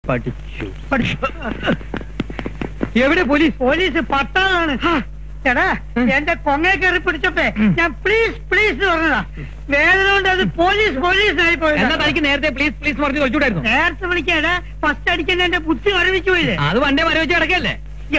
പഠിച്ചു പഠിച്ചു എവിടെ പോലീസ് പോലീസ് പട്ടാളാണ് എടാ എന്റെ കൊങ്ങയെ കയറി പിടിച്ചപ്പേ ഞാൻ പ്ലീസ് പ്ലീസ് പറഞ്ഞതാ വേദന കൊണ്ട് അത് പോലീസ് പോലീസ് ആയി പോയത് എന്നാ തനിക്ക് നേരത്തെ പ്ലീസ് പ്ലീസ് പറഞ്ഞു കളിച്ചൂടായിരുന്നു നേരത്തെ വിളിക്കാടാ ഫസ്റ്റ് അടിക്കുന്ന എന്റെ ബുദ്ധി മരവിച്ചു പോയില്ലേ അത് വണ്ടേ മരവിച്ച് കിടക്കല്ലേ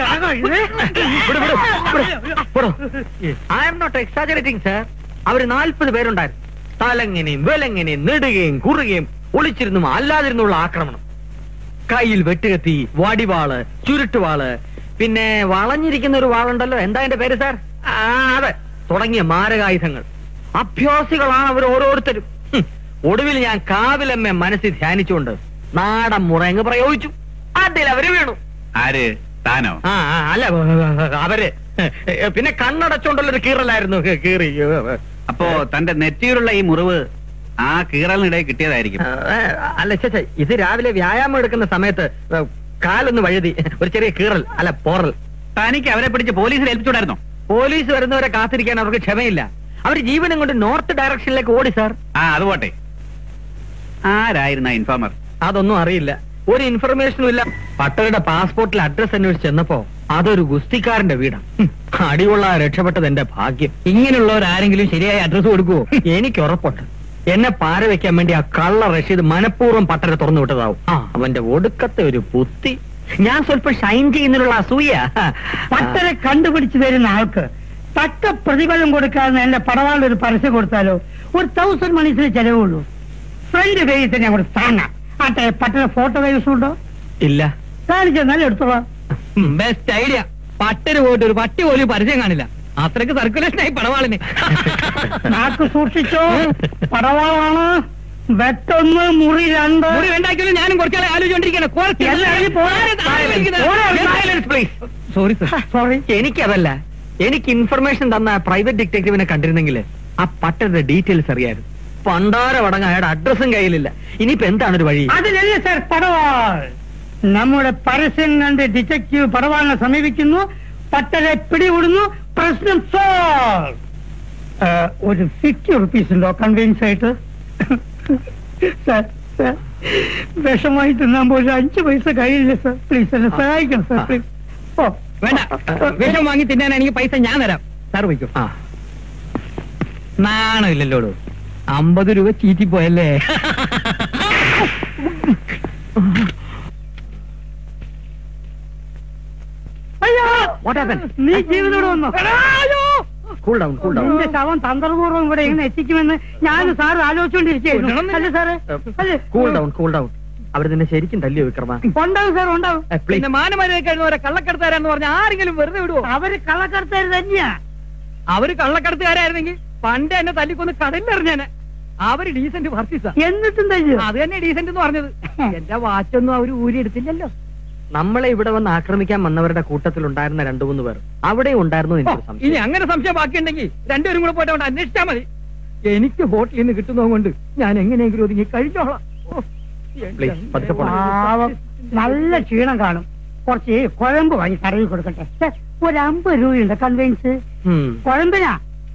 I'm not exaggerating sir അവര് നാൽപ്പത് പേരുണ്ടായിരുന്നു തലങ്ങനെയും വിലങ്ങനെയും നെടുകയും കുറുകയും ഒളിച്ചിരുന്നും അല്ലാതിരുന്നുള്ള ആക്രമണം കയ്യിൽ വെട്ടുകത്തി വടിവാള് ചുരുട്ടുവാള് പിന്നെ വളഞ്ഞിരിക്കുന്ന ഒരു വാളുണ്ടല്ലോ എന്താ എന്റെ പേര് സാർ ആ, അതെ തുടങ്ങിയ മാരകായുധങ്ങൾ അഭ്യാസികളാണ് അവർ ഓരോരുത്തരും ഹും. ഒടുവിൽ ഞാൻ കാവിലമ്മ മനസ്സിൽ ധ്യാനിച്ചുകൊണ്ട് നാടൻ മുറങ്ങ് പ്രയോഗിച്ചു അതിൽ അവര് വീണു ആര് താനോ ആ ആ, അല്ല അവര് പിന്നെ കണ്ണടച്ചോണ്ടുള്ളൊരു കീറലായിരുന്നു കീ- കീറി അപ്പോ തന്റെ നെറ്റിയിലുള്ള ഈ മുറിവ് ആ കീറലിനിടെ കിട്ടിയതായിരിക്കും ആ, അല്ല ചേ ചേ, ഇത് രാവിലെ വ്യായാമം എടുക്കുന്ന സമയത്ത് കാലൊന്ന് വഴുതി ഒരു ചെറിയ കീറൽ അല്ല പോറൽ തനിക്ക് അവരെ പിടിച്ച് പോലീസിൽ ഏൽപ്പിച്ചോടായിരുന്നോ പോലീസ് വരുന്നവരെ കാത്തിരിക്കാൻ അവർക്ക് ക്ഷമയില്ല അവർ ജീവനും കൊണ്ട് നോർത്ത് ഡയറക്ഷനിലേക്ക് ഓടി സാർ ആ അത് പോട്ടെ ആരായിരുന്ന ഇൻഫോമർ അതൊന്നും അറിയില്ല ഒരു ഇൻഫർമേഷനും ഇല്ല പട്ടരുടെ പാസ്പോർട്ടിൽ അഡ്രസ് അന്വേഷിച്ച് ചെന്നപ്പോ അതൊരു ഗുസ്തിക്കാരന്റെ വീടാണ് ഹും, അടികൊള്ള രക്ഷപ്പെട്ടത് എന്റെ ഭാഗ്യം ഇങ്ങനെയുള്ളവർ ആരെങ്കിലും ശരിയായ അഡ്രസ് കൊടുക്കുവോ എനിക്ക് ഉറപ്പുണ്ട് എന്നെ പാര വെക്കാൻ വേണ്ടി ആ കള്ള റഷീദ് മനഃപൂർവ്വം പട്ടരെ തുറന്നു വിട്ടതാവും ആ അവന്റെ ഒടുക്കത്തെ ഒരു ബുദ്ധി ഞാൻ സ്വല്പം ഷൈൻ ചെയ്യുന്നതിനുള്ള അസൂയ പട്ടരെ കണ്ടുപിടിച്ച് വരുന്ന ആൾക്ക് തക്ക പ്രതിഫലം കൊടുക്കാതെ എന്റെ പടവാളിൽ ഒരു പരസ്യം കൊടുത്താലോ ഒരു തൗസൻഡ് മണീസിന് ചെലവുള്ളൂ ഫ്രണ്ട് പേജിൽ തന്നെ അങ്ങോട്ട് താങ്ങാം ആട്ടെ പട്ടണ ഫോട്ടോ കൈവശമുണ്ടോ ഇല്ല കാണിച്ചാൽ നല്ല എടുത്തോളാം ബെസ്റ്റ് ഐഡിയ പട്ടര് പോയിട്ട് ഒരു പട്ടി പോലും പരസ്യം കാണില്ല അത്രക്ക് സർക്കുലേഷൻ ആയി പടവാളിന് നാക്ക് സൂക്ഷിച്ചോ പടവാളാണ് വെട്ടൊന്ന് മുറി രണ്ട് മുറി രണ്ടാക്കിയാലും ഞാനും കുറച്ചാളെ ആലോചിച്ചോണ്ടിരിക്കണം എല്ലാം ഇറങ്ങി പോരെ. സോറി സർ സോറി എനിക്കതല്ല എനിക്ക് ഇൻഫർമേഷൻ തന്ന പ്രൈവറ്റ് ഡിറ്റക്റ്റീവിനെ കണ്ടിരുന്നെങ്കിൽ ആ പട്ടരുടെ ഡീറ്റെയിൽസ് അറിയായിരുന്നു പണ്ടാര വടങ്ങ അയാളുടെ അഡ്രസ്സും കയ്യിലില്ല ഇനിയിപ്പോ എന്താണ് ഒരു വഴി അതിലല്ലേ സാർ പടവാൾ നമ്മുടെ പരസ്യം കണ്ട് ഡിറ്റക്റ്റീവ് പടവാളിനെ സമീപിക്കുന്നു പട്ടരെ പിടികൂടുന്നു പ്രശ്നം സോൾവ് ഒരു ഫിഫ്റ്റി റുപ്പീസ് ഉണ്ടോ കൺവീൻസ് ആയിട്ട് സാർ സാർ വിഷമായി തിന്നാൻ പോലും അഞ്ച് പൈസ കയ്യിലില്ല സാർ പ്ലീസ് എന്നെ സഹായിക്കണം സാർ പ്ലീസ് ഓ വേണ്ട വിഷം വാങ്ങി തിന്നാൻ എനിക്ക് പൈസ ഞാൻ തരാം സാർ വയ്ക്കും ആ നാണമില്ലല്ലോടു അമ്പത് രൂപ ചീറ്റിപ്പോയല്ലേ അയ്യോ What happened? നീ ജീവനോട് വന്നോ കൂൾ ഡൗൺ കൂൾ ഡൗൺ നിന്റെ ശവം തന്ത്രപൂർവ്വം ഇവിടെ ഇങ്ങനെ എത്തിക്കുമെന്ന് ഞാൻ സാർ ആലോചിച്ചുകൊണ്ടിരിക്കുന്നു അല്ലേ സാറേ അല്ലേ കൂൾ ഡൗൺ കൂൾ ഡൗൺ അവർ നിന്നെ ശരിക്കും തല്ലിയോ വിക്രമ ഉണ്ടാവും സാർ ഉണ്ടാവും പ്ലീസ് പിന്നെ മാനമാരെ കഴിഞ്ഞവരെ കള്ളക്കടത്തുകാരാന്ന് പറഞ്ഞ ആരെങ്കിലും വെറുതെ വിടുവോ അവര് കള്ളക്കടത്താര് തന്നെയാ അവര് കള്ളക്കടത്തുകാരായിരുന്നെങ്കിൽ പണ്ട് എന്നെ തല്ലിക്കൊന്ന് കടലിലെറിഞ്ഞാനെ അവര് ഡീസന്റ് വർത്തിസാ എന്നിട്ടും തല്ലു അത് തന്നെ ഡീസന്റ് എന്ന് പറഞ്ഞത് എന്റെ വാച്ചൊന്നും അവര് ഊരി എടുത്തില്ലല്ലോ നമ്മളെ ഇവിടെ വന്ന് ആക്രമിക്കാൻ വന്നവരുടെ കൂട്ടത്തിൽ ഉണ്ടായിരുന്ന രണ്ടു മൂന്ന് പേർ അവിടെ ഉണ്ടായിരുന്നു ഓ, എനിക്ക് ഇനി സംശയം അങ്ങനെ സംശയം ബാക്കിയുണ്ടെങ്കിൽ രണ്ടുപേരും കൂടെ പോയിട്ട് അവിടെ അന്വേഷിച്ചാ മതി എനിക്ക് ഹോട്ടലിൽ നിന്ന് കിട്ടുന്നത് കൊണ്ട് ഞാൻ എങ്ങനെയെങ്കിലും ഒതുങ്ങി കഴിഞ്ഞോളാം ഓ, എന്റെ Please, പതുക്കെ പോണം. പാവം നല്ല ക്ഷീണം കാണും കുറച്ച് കുഴമ്പ് വാങ്ങി കടയിൽ കൊടുക്കട്ടെ ഛെ, ഒരു അമ്പത് രൂപയുണ്ട് കൺവെൻസ് ഉം. കുഴമ്പിനാ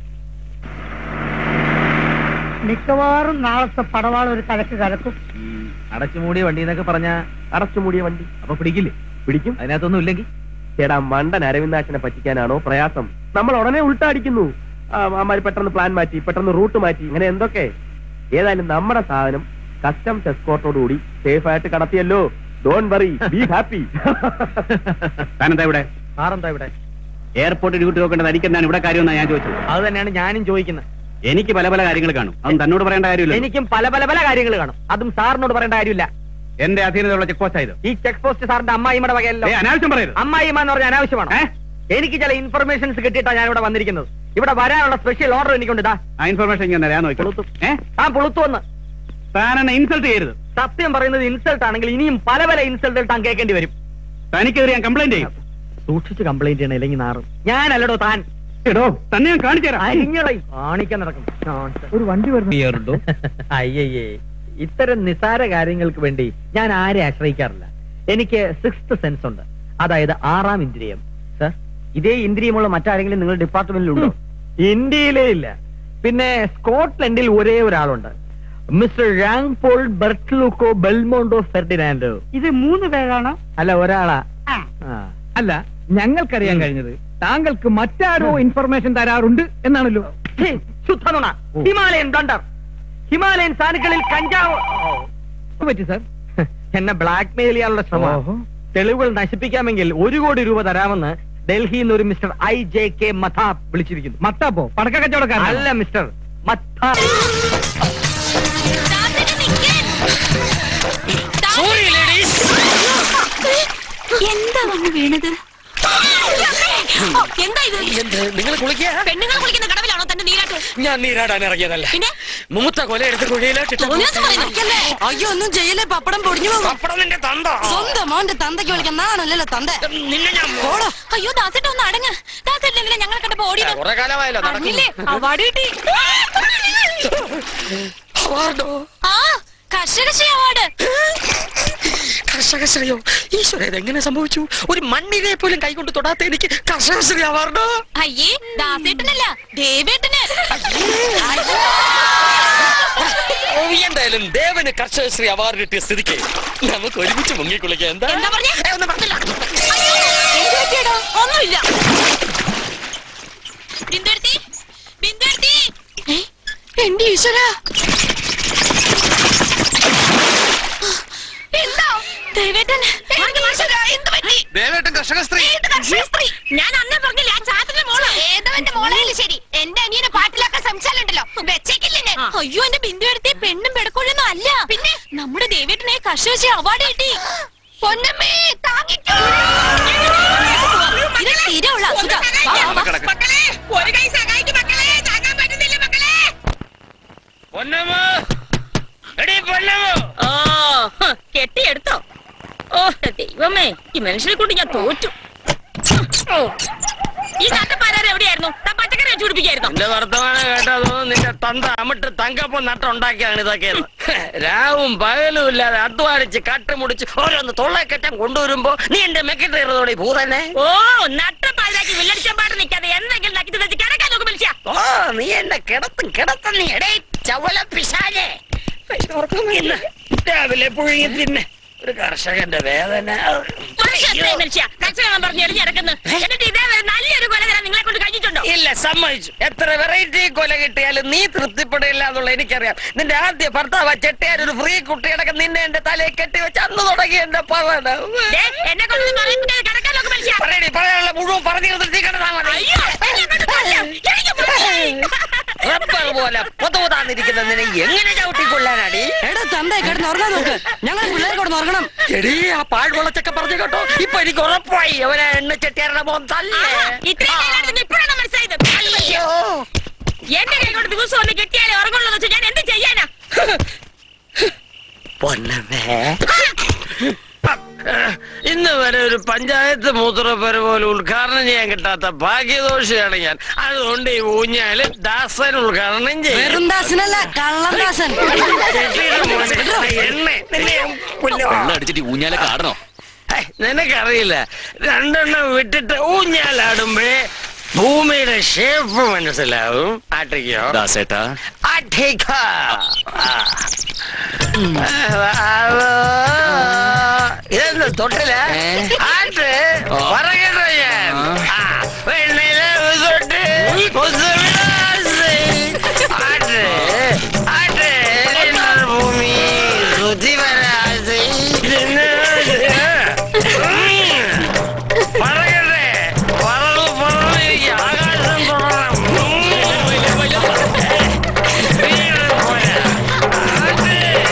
മിക്കവാറും നാളത്തെ പടവാൾ ഒരു കലക്ക് കലക്കും അടച്ചുമൂടിയ വണ്ടി എന്നൊക്കെ പറഞ്ഞ അടച്ചുമൂടിയ വണ്ടി അപ്പൊ പിടിക്കില്ലേ പിടിക്കും അതിനകത്തൊന്നും ഇല്ലെങ്കിൽ എടാ മണ്ടൻ അരവിന്ദാക്ഷനെ പറ്റിക്കാനാണോ പ്രയാസം നമ്മൾ ഉടനെ ഉൾട്ടാടിക്കുന്നു അമ്മാര് പെട്ടെന്ന് പ്ലാൻ മാറ്റി പെട്ടെന്ന് റൂട്ട് മാറ്റി ഇങ്ങനെ എന്തൊക്കെ ഏതായാലും നമ്മുടെ സാധനം കസ്റ്റംസ് എസ്കോർട്ടോടുകൂടി സേഫ് ആയിട്ട് കടത്തിയല്ലോ ഡോൺ വറി ബി ഹാപ്പി താനെന്താ ഇവിടെ സാറെന്താ ഇവിടെ എയർപോർട്ടിൽ ഡ്യൂട്ടി നോക്കേണ്ടത് എനിക്കെന്താണ് ഇവിടെ കാര്യമെന്നാണ് ഞാൻ ചോദിച്ചത് അത് തന്നെയാണ് ഞാനും ചോദിക്കുന്നത് എനിക്ക് പല പല കാര്യങ്ങൾ കാണും അതും തന്നോട് പറയേണ്ട കാര്യമില്ല എനിക്കും പല പല പല കാര്യങ്ങൾ കാണും അതും സാറിനോട് പറയേണ്ട കാര്യമില്ല എന്റെ അധീനതയുള്ള ചെക്ക് പോസ്റ്റ് ആയത് ഈ ചെക്ക് പോസ്റ്റ് സാറിന്റെ അമ്മായിമ്മയുടെ വകയല്ലോ ഏയ്, അനാവശ്യം പറയരുത് അമ്മായിമ്മ എന്ന് പറഞ്ഞാൽ അനാവശ്യമാണ് ഏ? എനിക്ക് ചില ഇൻഫർമേഷൻസ് കിട്ടിയിട്ടാണ് ഞാൻ ഇവിടെ വന്നിരിക്കുന്നത് ഇവിടെ വരാനുള്ള സ്പെഷ്യൽ ഓർഡർ എനിക്കുണ്ട് ഇതാ ആ ഇൻഫർമേഷൻ ഞാൻ തരാൻ നോക്കി പുളുത്തും. ഏ ആ പുളുത്തുവന്ന് താൻ എന്നെ ഇൻസൾട്ട് ചെയ്യരുത് സത്യം പറയുന്നത് ഇൻസൾട്ട് ആണെങ്കിൽ ഇനിയും പല പല ഇൻസൾട്ടുകൾ താൻ കേൾക്കേണ്ടി വരും തനിക്കെതിരെ ഞാൻ കംപ്ലൈന്റ് ചെയ്യും സൂക്ഷിച്ച് കംപ്ലൈന്റ് ചെയ്യണം ഇല്ലെങ്കിൽ നാറും ഞാനല്ലടോ താൻ എടോ തന്നെ ഞാൻ കാണിച്ചു തരാം അരിഞ്ഞളയും കാണിക്കാൻ നടക്കും ഒരു വണ്ടി വരുന്നു അയ്യയ്യേ ഇത്തരം നിസാര കാര്യങ്ങൾക്ക് വേണ്ടി ഞാൻ ആരെ ആശ്രയിക്കാറില്ല എനിക്ക് സിക്സ്ത് സെൻസ് ഉണ്ട് അതായത് ആറാം ഇന്ദ്രിയം സർ ഇതേ ഇന്ദ്രിയമുള്ള മറ്റാരെങ്കിലും നിങ്ങളുടെ ഡിപ്പാർട്ട്മെന്റിലുണ്ടോ ഇന്ത്യയിലേ ഇല്ല പിന്നെ സ്കോട്ട്ലൻഡിൽ ഒരേ ഒരാളുണ്ട് mister Rang Paul Bertlucco Belmondo Ferdinando ഇത് മൂന്ന് പേരാണ് അല്ല ഒരാളാ ആ. ആ. അല്ല ഞങ്ങൾക്കറിയാൻ കഴിഞ്ഞത് താങ്കൾക്ക് മറ്റാരോ ഇൻഫർമേഷൻ തരാറുണ്ട് എന്നാണല്ലോ ഛേ, ശുദ്ധ നുണ ഹിമാലയൻ തണ്ടർ ഹിമാലയൻ സാനുക്കളിൽ കഞ്ചാവ് എന്ത് പറ്റി സാർ എന്നെ ബ്ലാക്ക് മെയിൽ ചെയ്യാനുള്ള ശ്രമം ഓഹോ. തെളിവുകൾ നശിപ്പിക്കാമെങ്കിൽ ഒരു കോടി രൂപ തരാമെന്ന് ഡൽഹിയിൽ നിന്ന് ഒരു mister I J K Mathab വിളിച്ചിരിക്കുന്നു മത്താപ്പോ പടക്ക കച്ചവടക്കാരൻ അല്ല മിസ്റ്റർ മഥാബ് എന്താ വന്ന് വീണത് എന്താ ഇത് എന്ത് നിങ്ങൾ കുളിക്കുക പെണ്ണുങ്ങൾ കുളിക്കുന്ന കടവിലാണോ തന്റെ നീരാട്ട് ഞാൻ നീരാടാൻ ഇറങ്ങിയതല്ല പിന്നെ മൂത്ത കൊല എടുത്ത് കുഴിയിലോട്ട് തോന്നിയാസം പറയുന്നു. അയ്യോ ഒന്നും ചെയ്യല്ലേ പപ്പടം പൊടിഞ്ഞു പോകും പപ്പടം നിന്റെ തന്ത സ്വന്തം മോന്റെ തന്തയ്ക്ക് വിളിക്കാൻ നാണല്ലോ തന്ത നിന്നെ ഞാൻ പോടാ അയ്യോ ദാസേട്ട ഒന്ന് അടങ്ങ് ദാസേട്ടൻ ഞങ്ങളെ കണ്ടപ്പോ ഓടിയത് കുറെ കാലമായല്ലോ അറിഞ്ഞില്ലേ അവാർഡ് കിട്ടി അവാർഡോ ആ കർഷകശ്രീ അവാർഡ് കർഷകശ്രീയോ ഈശ്വര ഇതെങ്ങനെ സംഭവിച്ചു ഒരു മണ്ണിനെ പോലും കൈകൊണ്ട് തൊടാത്ത എനിക്ക് കർഷകശ്രീ അവാർഡോ അയ്യേ ദാസേട്ടനല്ല ദേവേട്ടന് എന്തായാലും ദേവന് കർഷകശ്രീ അവാർഡ് കിട്ടിയ സ്ഥിതിക്ക് നമുക്ക് ഒരുമിച്ച് മുങ്ങിക്കുളിക്കാം എന്താ എന്താ പറഞ്ഞേ? ഏ, ഒന്നും പറഞ്ഞില്ല അയ്യോ, എന്ത് പറ്റിയെടോ? ഒന്നുമില്ല ബിന്ദുവരുത്തി ബിന്ദുവരുത്തി ഏ, എന്റെ ഈശ്വര എന്താ ദേവേട്ടൻ എന്ത് പറ്റി ദേവേട്ടൻ കർഷക സ്ത്രീ ഏത് കർഷകസ്ത്രീ? ഞാൻ അന്നേ പറഞ്ഞില്ല ആ ചാത്തന്റെ മോള് ഏതവന്റെ മോളായാലും ശരി എന്റെ അനിയനെ പാട്ടിലാക്കാൻ ശ്രമിച്ചാലുണ്ടല്ലോ വെച്ചേക്കില്ല ഞാൻ അയ്യോ എന്റെ ബിന്ദു എടുത്തി പെണ്ണും പെടക്കൊഴൊന്നും അല്ല പിന്നെ നമ്മുടെ ദേവേട്ടനെ കർഷകശ്രീ അവാർഡ് കിട്ടി പൊന്നമ്മേ താങ്ങിക്കോ ഇത് സ്ഥിരമുള്ള അസുഖം വാ, വാ, വാ. മക്കളെ ഒരു കൈ സഹായിക്കും മക്കളെ താങ്ങാൻ പറ്റുന്നില്ല മക്കളെ പൊന്നമ്മോ എടീ പൊന്നമ്മോ ഓ ഹ്, കെട്ടിയെടുത്തോ ഓ ദൈവമേ ഈ മനുഷ്യനെ കൊണ്ട് ഞാൻ തോറ്റു ഓ, ഈ നട്ടപ്പാരാർ എവിടെയായിരുന്നു താൻ പച്ചക്കറി വെച്ച് പിടിപ്പിക്കായിരുന്നു എന്റെ വർത്തമാനം കേട്ടതോ നിന്റെ തന്ത അമിട്ട് തങ്കപ്പം നട്ടുണ്ടാക്കിയാണ് ഇതൊക്കെ രാവും പകലും ഇല്ലാതെ അധ്വാനിച്ച് കട്ടുമുടിച്ച് ഓരോന്ന് തൊള്ളക്കെട്ടം കൊണ്ടുവരുമ്പോ നീ എന്റെ മെക്കിട്ടേറതോടെ ഭൂതന്നെ ഓ നട്ടപ്പാരാക്കി വില്ലടിച്ചാൻ പാട്ട് നിൽക്കാതെ എന്തെങ്കിലും നക്കി വെച്ച് കിടക്കാൻ നോക്കും മനുഷ്യ ഓ നീ എന്നെ കിടത്തും കിടത്തും നീ എടേ ചവല പിശാലേ ഇന്ന് രാവിലെ പുഴുങ്ങി തിന്നെ ഒരു കർഷകന്റെ വേദന മനുഷ്യത്തെ മനുഷ്യ കച്ചവടം പറഞ്ഞ് എറിഞ്ഞ് കിടക്കുന്നു എന്നിട്ട് ഇതേവരെ നല്ലൊരു കൊല തരാൻ നിങ്ങളെ കൊണ്ട് കഴിഞ്ഞിട്ടുണ്ടോ ഇല്ല സമ്മതിച്ചു എത്ര വെറൈറ്റി കൊല കിട്ടിയാലും നീ തൃപ്തിപ്പെടില്ല എന്നുള്ള എനിക്കറിയാം നിന്റെ ആദ്യ ഭർത്താവ് ആ ചെട്ടിയാർ ഒരു ഫ്രീ കുട്ടിയടക്കം നിന്നെ എന്റെ തലയിൽ കെട്ടി വെച്ച് അന്ന് തുടങ്ങി എന്റെ പറയണം ദേ, എന്നെ കൊണ്ട് പറയുന്നത് കിടക്കാൻ നോക്കും മനുഷ്യ പറയടി പറയാനുള്ള മുഴുവൻ പറഞ്ഞു തീർത്തി കിടന്നാ മതി അയ്യോ എന്നെ കൊണ്ട് കൊല്ലാം. എനിക്ക് മനസ്സിലായി. റബ്ബർ പോലെ പൊതുതാന്നിരിക്കുന്ന നിന്നെ എങ്ങനെ ചവിട്ടിക്കൊള്ളാനടി എടാ തന്തേ കിടന്ന് ഉറങ്ങാൻ നോക്ക് ഞങ്ങൾ പിള്ളേർ കിടന്ന് ഉറങ്ങണം എടീ ആ പാഴ്വളച്ചൊക്കെ പറഞ്ഞു കേട്ടോ ഇപ്പൊ എനിക്ക് ഉറപ്പായി അവനെ എണ്ണ ചെട്ടിയാരുടെ മോൻ ആ, തല്ലേ ഇത്രയും നേരം ഇപ്പോഴാണ് മനസ്സിലായത് അയ്യോ എന്റെ കൈ കൊണ്ട് ദിവസം ഒന്ന് കിട്ടിയാലേ ഉറങ്ങുള്ളൂ വെച്ചാൽ ഞാൻ എന്ത് ചെയ്യാനാ പൊന്നമേ ഇന്ന് വരെ ഒരു പഞ്ചായത്ത് മൂത്രപ്പര പോലെ ഉദ്ഘാടനം ചെയ്യാൻ കിട്ടാത്ത ഭാഗ്യദോഷിയാണ് ഞാൻ അതുകൊണ്ട് ഈ ഊഞ്ഞാല് ദാസൻ ഉദ്ഘാടനം ചെയ്യും വെറും ദാസനല്ല കള്ളദാസൻ ചെട്ടിയുടെ മോനെ, എണ്ണ നിന്നെ ഞാൻ കൊല്ലും. അടിച്ചിട്ട് ഊഞ്ഞാലെ കാടണോ ഹേ, നിനക്കറിയില്ല രണ്ടെണ്ണം വിട്ടിട്ട് ഊഞ്ഞാലാടുമ്പഴേ ഭൂമിയുടെ ഷേപ്പ് മനസ്സിലാവും ആട്ടിക്കോ ദാസേട്ടാ ആട്ടിക്കോ ആ. ഇതെന്താ തൊട്ടില്ല ആട്ട് പറയട്ടോ ഞാൻ ആ, വെണ്ണിലെ തൊട്ട് ആട്ട് ആട്ട് എന്നൊരു ഭൂമി ശുദ്ധി വരാതെ പറയട്ടെ പറന്നു പറന്നു എനിക്ക് ആകാശം തൊടണം വീട് പോരാ. ആട്ട്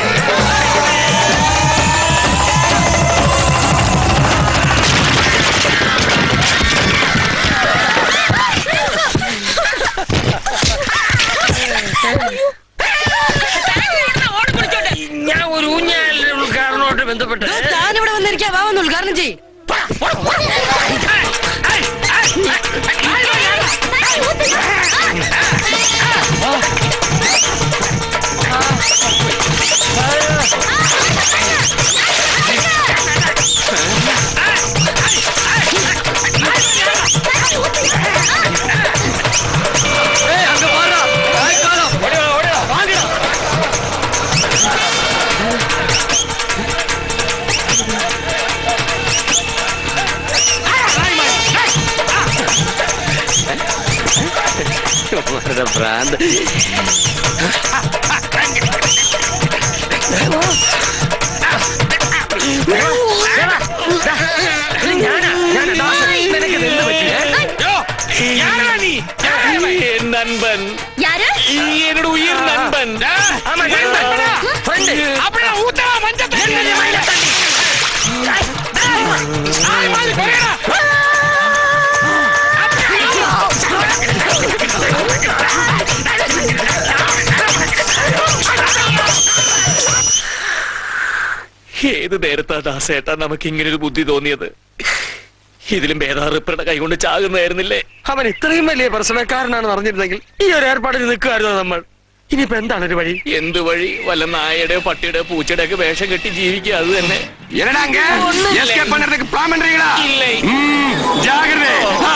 ഓടി പിടിച്ചോണ്ട് ഞാൻ ഒരു ഊഞ്ഞാലിന്റെ ഉദ്ഘാടനമായിട്ട് ബന്ധപ്പെട്ട് താൻ ഇവിടെ വന്നിരിക്കാ വാ വന്ന് ഉദ്ഘാടനം ചെയ് അവരുടെ ഭ്രാന്ത് ഞാനാ ഞാനാ ദാസൻ. നിനക്ക് ഇത് എന്ത് പറ്റി, ഏ? என் நண்பன் யாரு என்னோட உயிர் நண்பன் ஆமா, நண்பன். Friend. அப்படியே ஊத்தா மஞ்சள் என்னது மயிலை தண்ணி? ഏത് നേരത്താ ദാസേട്ടാ നമുക്ക് ഇങ്ങനെ ഒരു ബുദ്ധി തോന്നിയത് ഇതിലും ഭേദാറിപ്പയുടെ കൈകൊണ്ട് ചാകുന്നതായിരുന്നില്ലേ അവൻ ഇത്രയും വലിയ പ്രശ്നക്കാരനാണെന്ന് അറിഞ്ഞിരുന്നെങ്കിൽ ഈ ഒരു ഏർപ്പാടിൽ നിൽക്കുമായിരുന്നു നമ്മൾ ഇനിയിപ്പോ എന്താണ് ഒരു വഴി എന്ത് വഴി വല്ല നായയുടെ പട്ടിയുടെ പൂച്ചയുടെ ഒക്കെ വേഷം കെട്ടി ജീവിക്കുക അത് തന്നെ என்னடாங்க எஸ்கேப் பண்றதுக்கு பிளான் பண்றீங்களா இல்லை ம், ஜாகிரதை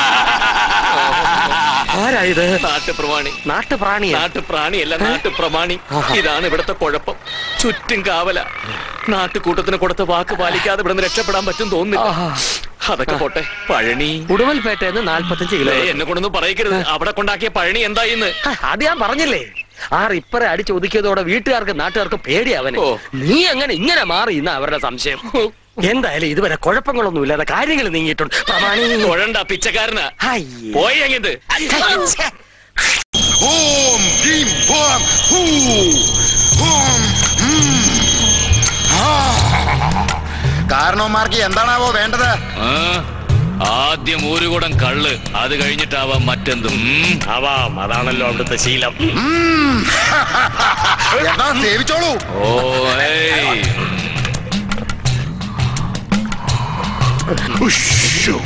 ആരായത് നാട്ടുപ്രമാണി നാട്ടുപ്രാണിയാ നാട്ടുപ്രാണിയല്ല നാട്ടുപ്രമാണി ഇതാണ് ഇവിടുത്തെ കുഴപ്പം ചുറ്റും കാവല നാട്ടുകൂട്ടത്തിന് കൊടുത്ത വാക്ക് പാലിക്കാതെ ഇവിടുന്ന് രക്ഷപ്പെടാൻ പറ്റും തോന്നുന്നില്ല അതൊക്കെ പോട്ടെ പഴനി ഉടുവൽപേട്ടയെന്ന് നാൽപ്പത്തഞ്ച് കിലോ ദേ, എന്നെ കൊണ്ടൊന്നും പറയരുത് അവിടെ കൊണ്ടാക്കിയ പഴനി എന്തായിന്ന് ആ, അത് ഞാൻ പറഞ്ഞില്ലേ ആ റിപ്പറെ അടിച്ച് ഒതുക്കിയതോടെ വീട്ടുകാർക്കും നാട്ടുകാർക്കും പേടിയാവനെ ഓ. നീ അങ്ങനെ ഇങ്ങനെ മാറി ഇന്ന അവരുടെ സംശയം എന്തായാലും ഇതുവരെ കുഴപ്പങ്ങളൊന്നും ഇല്ലാതെ കാര്യങ്ങൾ നീങ്ങിയിട്ടുണ്ട് പ്രമാണി തൊഴണ്ട പിച്ചക്കാരനാ അയ്യേ. പോയി അങ്ങത് ഛെ. ഓം ഭീം ഭോം ഹൂ ഹോം ഉം. ആ. കാരണവന്മാർക്ക് എന്താണാവോ വേണ്ടത് ആദ്യം ഒരു കുടം കള്ള് അത് കഴിഞ്ഞിട്ടാവാം മറ്റെന്തും ആവാം അതാണല്ലോ അവിടുത്തെ ശീലം ഉം. എന്നാ സേവിച്ചോളൂ ഓ ഏയ് ഉശ്ശോ.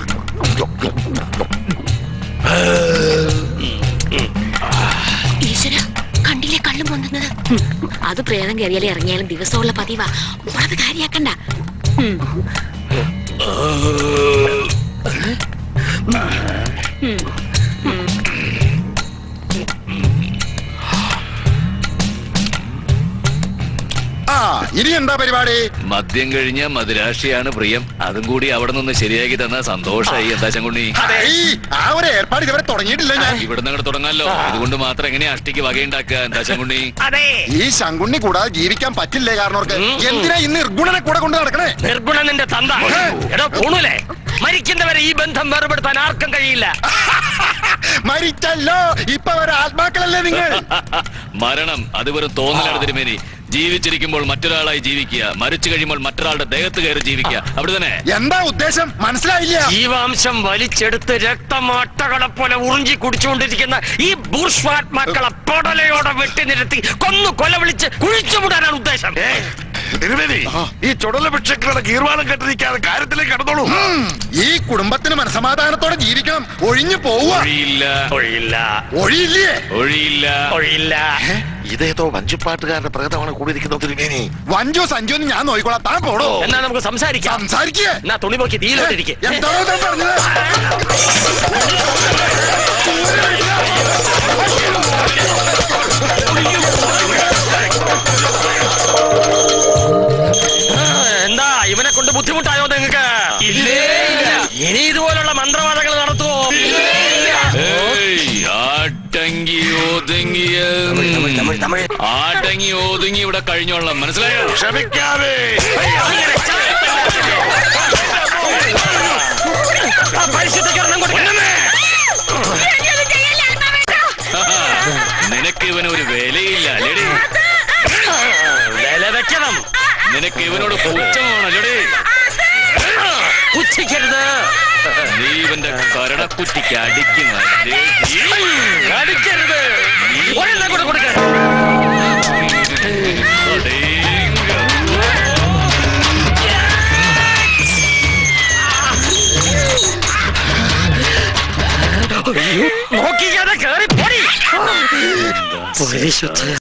ഈശ്വര കണ്ടില്ലേ കള്ളു പൊന്തുന്നത് അത് പ്രേതം കയറിയാലും ഇറങ്ങിയാലും ദിവസമുള്ള പതിവാ മോളത് കാര്യാക്കണ്ട ഉം. ആ ഇനി എന്താ പരിപാടി മദ്യം കഴിഞ്ഞ മധുരാശിയാണ് പ്രിയം അതും കൂടി അവിടെ നിന്ന് ശരിയാക്കി തന്ന സന്തോഷായി എന്താ ചങ്കുണ്ണി ഈ, ആ ഒരു ഏർപ്പാട് ഇതുവരെ തുടങ്ങിയിട്ടില്ല ഞാൻ ഇവിടുന്ന് അങ്ങോട്ട് തുടങ്ങാലോ ഇതുകൊണ്ട് മാത്രം എങ്ങനെയാ അഷ്ടിക്ക് വകയുണ്ടാക്കുക എന്താ ചങ്കുണ്ണി ഈ ശങ്കുണ്ണി കൂടാതെ ജീവിക്കാൻ പറ്റില്ലേ കാരണവർക്ക് എന്തിനാ ഇന്ന് നിർഗുണനെ കൂടെ കൊണ്ട് നടക്കണേ നിർഗുണ നിന്റെ തന്ത എടോ പോണൂലേ മരിക്കുന്നവരെ ഈ ബന്ധം വേർപെടുത്താൻ ആർക്കും കഴിയില്ല മരിച്ചല്ലോ ഇപ്പൊ ഒരു ആത്മാക്കളല്ലേ നിങ്ങൾ മരണം അത് വെറും തോന്നലാണ് തിരുമേനി ജീവിച്ചിരിക്കുമ്പോൾ മറ്റൊരാളായി ജീവിക്കുക മരിച്ചു കഴിയുമ്പോൾ മറ്റൊരാളുടെ ദേഹത്ത് കയറി ജീവിക്കുക അവിടെ തന്നെ എന്താ ഉദ്ദേശം മനസ്സിലായില്ല ജീവാംശം വലിച്ചെടുത്ത് രക്തമാട്ടകളെ പോലെ ഉറിഞ്ചി കുടിച്ചുകൊണ്ടിരിക്കുന്ന ഈ ബൂർഷ്വാത്മാക്കളെ പൊടലയോടെ വെട്ടി നിരത്തി കൊന്നു കൊല വിളിച്ച് കുഴിച്ചുമുടാനാണ് ഉദ്ദേശം തിരുവേദി ഈ ചുടല ഭിക്ഷക്കളുടെ ഗീർവാണം കെട്ടിരിക്കാതെ കാര്യത്തിലേക്ക് കടന്നോളൂ ഈ കുടുംബത്തിന് മനസമാധാനത്തോടെ ജീവിക്കണം ഒഴിഞ്ഞു പോവുക ഒഴിയില്ല ഒഴിയില്ല ഒഴിയില്ലേ ഒഴിയില്ല ഒഴിയില്ല ഇതേതോ വഞ്ചിപ്പാട്ടുകാരുടെ പ്രേതമാണ് കൂടിയിരിക്കുന്നത് തിരുമേനി വഞ്ചു സഞ്ജു എന്ന് ഞാൻ നോക്കിക്കോളാം താൻ പോടോ എന്നാ നമുക്ക് സംസാരിക്കാം സംസാരിക്കേ എന്നാ തുണി നോക്കി തീയിലോട്ടിരിക്കെ എന്താണോ താൻ പറഞ്ഞത് എന്താ ഇവനെ കൊണ്ട് ബുദ്ധിമുട്ടായോ നിങ്ങൾക്ക് ഇല്ലേ ഇല്ല. ഇനി ഇതുപോലുള്ള മന്ത്രവാദങ്ങൾ നടത്തുമോ ഏയ്, ആട്ടങ്കി ഒതുങ്ങിയ തമിഴ് തമിഴ് ആട്ടങ്ങി ഒതുങ്ങി ഇവിടെ കഴിഞ്ഞോളാം മനസ്സിലായോ ക്ഷമിക്കാതെ ആ പരിശുദ്ധക്ക് ഒരെണ്ണം കൊടുക്കണമേ നിനക്ക് ഇവന് ഒരു വിലയില്ല അല്ലേടി വില വെക്കണം നിനക്ക് ഇവനോട് പുച്ഛമാണ് അല്ലേടി പുച്ഛിക്കരുത് നീ ഇവന്റെ കരണക്കുറ്റിക്ക് അടിക്കുന്ന അടിക്കരുത് ഒരെണ്ണം കൂടെ കൊടുക്ക നോക്കിക്കാതെ കേറി പോടി പരിശുദ്ധ